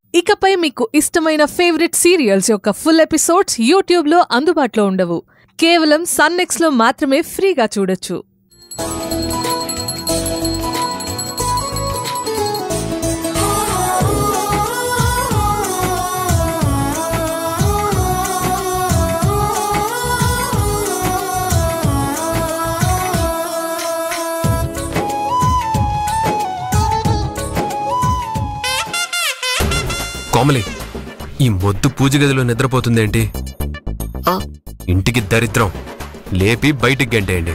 ఇకపై మీకు ఇష్టమైన ఫేవరెట్ సీరియల్స్ యొక్క ఫుల్ ఎపిసోడ్స్ యూట్యూబ్లో అందుబాటులో ఉండవు కేవలం సన్నెక్స్లో మాత్రమే ఫ్రీగా చూడొచ్చు కోమలి ఈ మొద్దు పూజ గదిలో నిద్రపోతుందేంటి ఆ, ఇంటికి దరిద్రం లేపి బయటికి గంటేయండి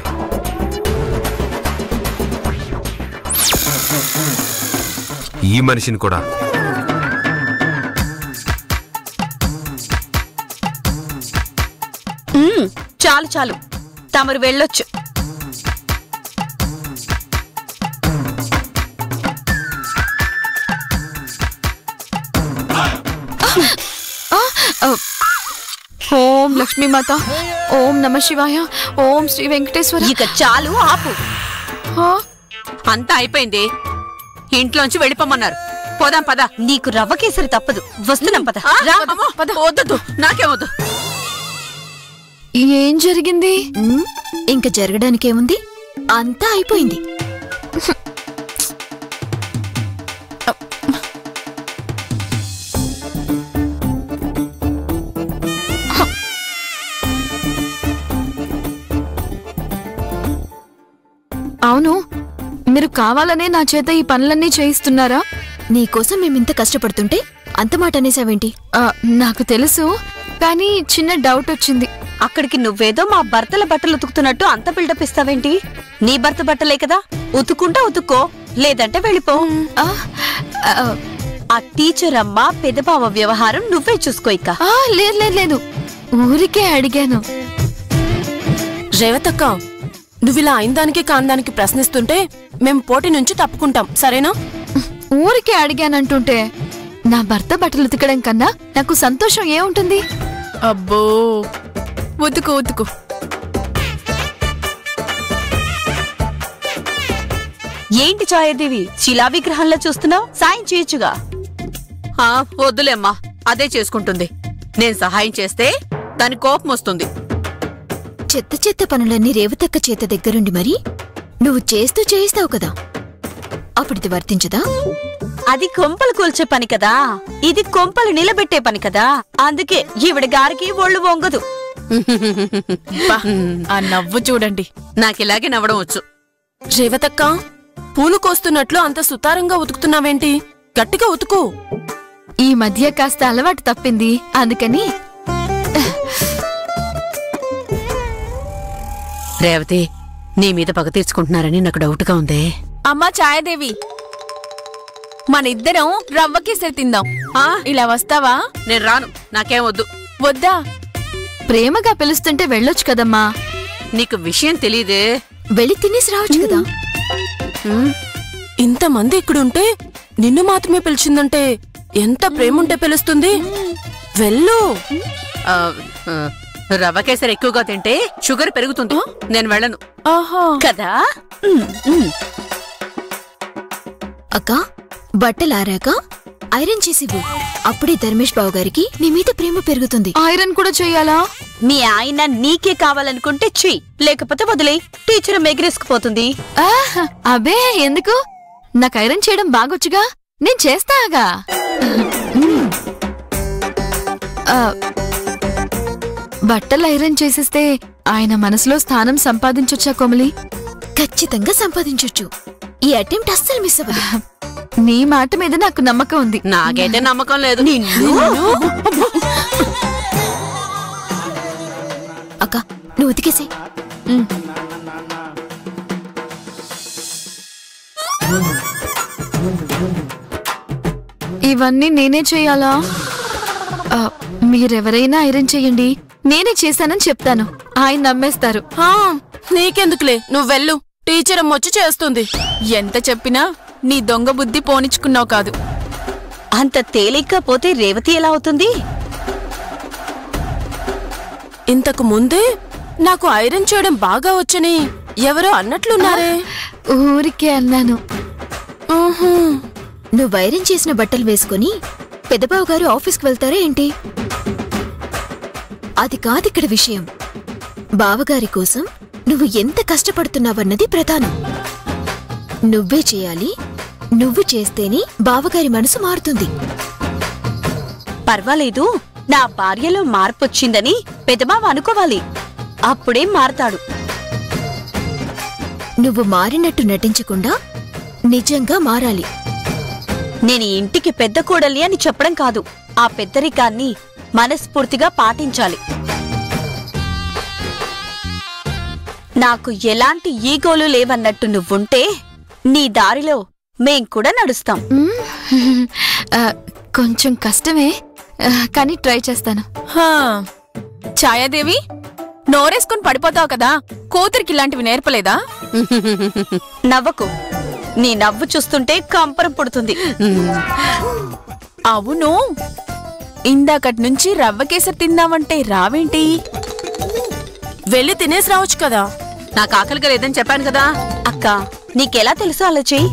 ఈ మనిషిని కూడా మ్మ్, చాలు చాలు తమరు వెళ్ళొచ్చు ఓం లక్ష్మీమాత ఓం నమ శివాయ ఓం శ్రీ వెంకటేశ్వర ఇక చాలు ఆపు ఆ, అంతా అయిపోయింది ఇంట్లోంచి వెళ్ళిపోమన్నారు పోదాం పద నీకు రవ్వ కేసరి తప్పదు వస్తున్నాం పద రా, అమ్మో, వద్దొద్దు నాకేమొద్దు ఏం జరిగింది మ్మ్. ఇంక జరగడానికేముంది అంతా అయిపోయింది అవును మీరు కావాలనే నా చేత ఈ పనులన్నీ చేయిస్తున్నారా నీకోసం మేమింత కష్టపడుతుంటే అంత మాట అనేసావేంటి ఆ, నాకు తెలుసు కానీ చిన్న డౌట్ వచ్చింది అక్కడికి నువ్వేదో మా భర్తల బట్టలు ఉతుకుతున్నట్టు అంత బిల్డప్ ఇస్తావేంటి నీ భర్త బట్టలే కదా ఉతుక్కుంటా ఉతుక్కో లేదంటే వెళ్ళిపో ఆ, ఆ, ఆ టీచర్ అమ్మ పెదబావ వ్యవహారం నువ్వే చూసుకో ఇక ఆ, లేదు లేదు లేదు ఊరికే అడిగాను రేవతక్క నువ్విలా అయిందానికి కాందానికి ప్రశ్నిస్తుంటే మేం పోటీ నుంచి తప్పుకుంటాం సరేనా ఊరికే అడిగానంటుంటే నా భర్త బట్టలు ఉతకడం కన్నా నాకు సంతోషం ఏముంటుంది అబ్బో ఉతుకు ఉతుకు ఏంటి ఛాయాదేవి శిలా విగ్రహంలో చూస్తున్నావు సాయం చేయొచ్చుగా ఆ, వద్దులేమ్మా అదే చేసుకుంటుంది నేను సహాయం చేస్తే దాని కోపం వస్తుంది చెత్త చెత్త పనులన్నీ రేవతక్క చేత దగ్గరుండి మరి నువ్వు చేస్తూ చేయిస్తావు కదా అప్పుడిది వర్తించదా అది కొంపలు కూల్చే పని కదా ఇది కొంపలు నిలబెట్టే పని కదా అందుకే ఈవిడ గారికి ఒళ్ళు వంగదు బా, ఆ నవ్వు చూడండి నాకిలాగే నవ్వడం వచ్చు రేవతక్క పూలు కోస్తున్నట్లు అంత సుతారంగా ఉతుకుతున్నావేంటి గట్టిగా ఉతుకు ఈ మధ్య కాస్త అలవాటు తప్పింది అందుకని రేవతి నీ మీద పగ తీర్చుకుంటున్నారని నాకు డౌట్గా ఉంది అమ్మా ఛాయాదేవి మనిద్దరం రవ్వకేసరి తిందాం ఆ, ఇలా వస్తావా నేను రాను నాకేం వద్దు వద్దా ప్రేమగా పిలుస్తుంటే వెళ్ళొచ్చు కదమ్మా నీకు విషయం తెలీదే వెళ్ళి తినేసి రావచ్చు కదా ఇంతమంది ఇక్కడుంటే నిన్ను మాత్రమే పిలిచిందంటే ఎంత ప్రేముంటే పిలుస్తుంది వెళ్ళు ఆ, ఆ, రవ్వ కేసరి ఎక్కువగా తింటే షుగర్ పెరుగుతుంది నేను వెళ్ళను ఆహా కదా ఉమ్, ఉమ్. అక్క బట్టలు ఆరాక ఐరన్ చేసివ్వు అప్పుడే ధర్మేష్ బాబు గారికి నీ మీద ప్రేమ పెరుగుతుంది ఐరన్ కూడా చెయ్యాలా మీ ఆయన నీకే కావాలనుకుంటే చెయ్యి లేకపోతే వదిలే టీచర్ ఎగిరేసుకుపోతుంది ఆహ్, అబే ఎందుకు నాకు ఐరన్ చేయడం బాగొచ్చుగా నేను చేస్తాగా ఆ, బట్టలు ఐరన్ చేసేస్తే ఆయన మనసులో స్థానం సంపాదించొచ్చా కోమలి ఖచ్చితంగా సంపాదించొచ్చు ఈ అటెంప్ట్ అస్సలు మిస్ అవ్వదు నీ మాట మీద నాకు నమ్మకం ఉంది నాకైతే నమ్మకం లేదు అక్క నువ్వు ఉతికేసే ఇవన్నీ నేనే చేయాలా ఆ, మీరెవరైనా ఐరన్ చేయండి నేనే చేశానని చెప్తాను ఆయన నమ్మేస్తారు హా, నీకెందుకులే నువ్వు వెళ్ళు టీచర్ అమ్మొచ్చి చేస్తుంది ఎంత చెప్పినా నీ దొంగ బుద్ధి పోనిచ్చుకున్నావు కాదు అంత తేలిగ్గా పోతే రేవతి ఎలా అవుతుంది ఇంతకు ముందే నాకు ఐరన్ చేయడం బాగా వచ్చని ఎవరో అన్నట్లున్నారే ఊరికే అన్నాను ఊహూ. నువ్వు ఐరన్ చేసిన బట్టలు వేసుకొని పెద్దబావు గారు ఆఫీస్కి వెళ్తారా ఏంటి అది కాదిక్కడ విషయం బావగారి కోసం నువ్వు ఎంత కష్టపడుతున్నావన్నది ప్రధానం నువ్వే చేయాలి నువ్వు చేస్తేనే బావగారి మనసు మారుతుంది పర్వాలేదు నా భార్యలో మార్పొచ్చిందని పెదబావ అనుకోవాలి అప్పుడే మారతాడు నువ్వు మారినట్టు నటించకుండా నిజంగా మారాలి నేను ఈ ఇంటికి పెద్ద కూడలి అని చెప్పడం కాదు ఆ పెద్దరికాన్ని మనస్ఫూర్తిగా పాటించాలి నాకు ఎలాంటి ఈగోలు లేవన్నట్టు నువ్వుంటే నీ దారిలో మేం కూడా నడుస్తాం మ్మ్. ఆ, కొంచెం కష్టమే ఆ, కానీ ట్రై చేస్తాను హా. ఛాయాదేవి నోరేసుకుని పడిపోతావు కదా కూతురికి ఇలాంటివి నేర్పలేదా నవ్వకు నీ నవ్వు చూస్తుంటే కంపరం పుడుతుంది అవును ఇందాకటి నుంచి రవ్వ కేసరి తిందామంటే రావేంటి వెళ్ళి తినేసి రావచ్చు కదా నాకు ఆకలిగా లేదని చెప్పాను కదా అక్క నీకెలా తెలుసు అలా చెయ్యి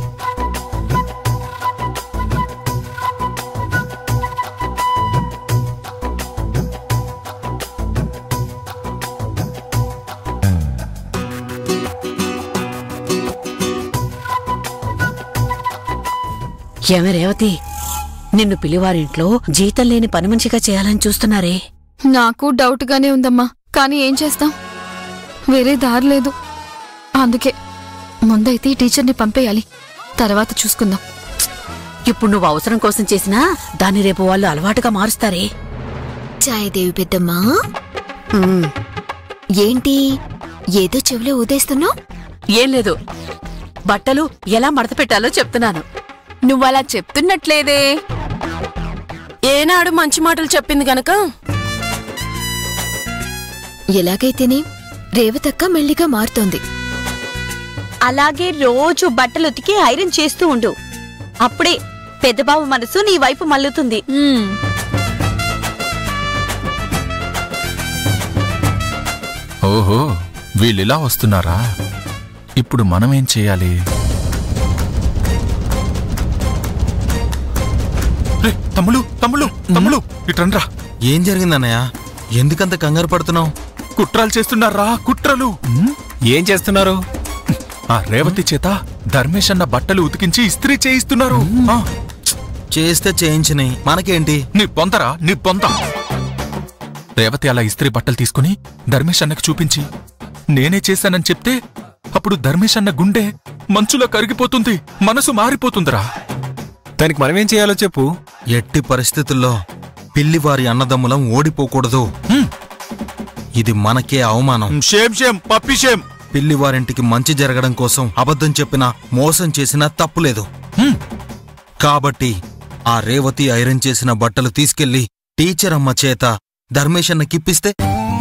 ఏమి రేవతి నిన్ను పిలివారింట్లో జీతం లేని పని మనిషిగా చేయాలని చూస్తున్నారే నాకు డౌట్ గానే ఉందమ్మా కానీ ఏం చేస్తాం వేరే దారి లేదు అందుకే ముందైతే ఈ టీచర్ని పంపేయాలి తర్వాత చూసుకుందాం ఇప్పుడు నువ్వు అవసరం కోసం చేసినా దాన్ని రేపు వాళ్ళు అలవాటుగా మారుస్తారే ఛాయదేవి పెద్దమ్మా ఏంటి ఏదో చెవిలో ఊదేస్తున్నావు ఏం లేదు బట్టలు ఎలా మడత పెట్టాలో చెప్తున్నాను నువ్వలా చెప్తున్నట్లేదే ఏనాడు మంచి మాటలు చెప్పింది గనక ఎలాగైతేనే రేవతక్క మెల్లిగా మారుతోంది అలాగే రోజు బట్టలు ఉతికి ఐరన్ చేస్తూ ఉండు అప్పుడే పెద్దబాబు మనసు నీ వైపు మల్లుతుంది మ్మ్. ఓహో వీళ్ళిలా వస్తున్నారా ఇప్పుడు మనమేం చేయాలి రే, తమ్ముడు తమ్ముడు తమ్ముడు ఇట్రండ్రా ఏం జరిగిందన్నయ్య ఎందుకంత కంగారు పడుతున్నావు కుట్రాలు చేస్తున్నారా కుట్రలు ఉమ్, ఏం చేస్తున్నారు ఆ రేవతి చేత ధర్మేష్ అన్న బట్టలు ఉతికించి ఇస్త్రీ చేయిస్తున్నారు ఆ, చేస్తే చేయించని మనకేంటి నీ పొంతరా నీ పొంత రేవతి అలా ఇస్త్రీ బట్టలు తీసుకుని ధర్మేష్ అన్నకి చూపించి నేనే చేశానని చెప్తే అప్పుడు ధర్మేష్ అన్న గుండె మంచులో కరిగిపోతుంది మనసు మారిపోతుందిరా దానికి మనమేం చేయాలో చెప్పు ఎట్టి పరిస్థితుల్లో పిల్లివారి అన్నదమ్ములం ఓడిపోకూడదు హ్మ్. ఇది మనకే అవమానం షేమ్ షేమ్ పప్పి షేమ్ పిల్లివారింటికి మంచి జరగడం కోసం అబద్ధం చెప్పినా మోసం చేసినా తప్పులేదు హ్మ్. కాబట్టి ఆ రేవతి ఐరన్ చేసిన బట్టలు తీసుకెళ్లి టీచర్ అమ్మ చేత ధర్మేష్ అన్నకిప్పిస్తే